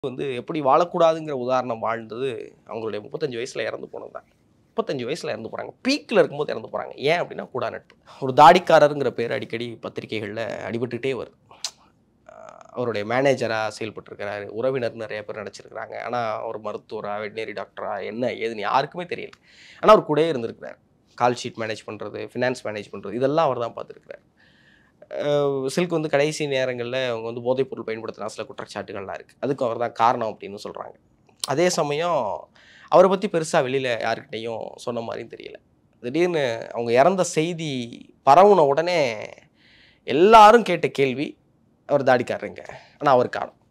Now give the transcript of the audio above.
வந்து எப்படி வாழக்கூடாதுங்கிற உதாரணம் வாழ்ந்தது அவங்களுடைய முப்பத்தஞ்சு வயசுல இறந்து போனது தான் முப்பத்தஞ்சு வயசுல இறந்து போறாங்க பீக்கில் இருக்கும்போது இறந்து போறாங்க ஏன் அப்படின்னா கூடா நட்பு ஒரு தாடிக்காரருங்கிற பேர் அடிக்கடி பத்திரிகைகளில் அடிபட்டுட்டே வருது ஆஹ் அவருடைய மேனேஜராக செயல்பட்டுருக்கிறாரு உறவினர் நிறைய பேர் நினச்சிருக்கிறாங்க ஆனால் ஒரு மருத்துவரா வெட்டினரி டாக்டரா என்ன ஏதுன்னு யாருக்குமே தெரியல ஆனால் அவர் கூடயே இருந்திருக்கிறார் கால் ஷீட் மேனேஜ் பண்ணுறது ஃபினான்ஸ் மேனேஜ் பண்ணுறது இதெல்லாம் அவர் தான் பார்த்துருக்கிறார் சில்க் வந்து கடைசி நேரங்களில் அவங்க வந்து போதைப்பொருள் பயன்படுத்தின சில குற்றச்சாட்டுகள்லாம் இருக்குது அதுக்கு அவர் தான் காரணம் அப்படின்னு சொல்கிறாங்க அதே சமயம் அவரை பற்றி பெருசாக வெளியில் யாருக்கிட்டையும் சொன்ன மாதிரியும் தெரியல திடீர்னு அவங்க இறந்த செய்தி பரவுன உடனே எல்லாரும் கேட்ட கேள்வி அவர் தாடிக்காரங்க ஆனால் அவர் காணும்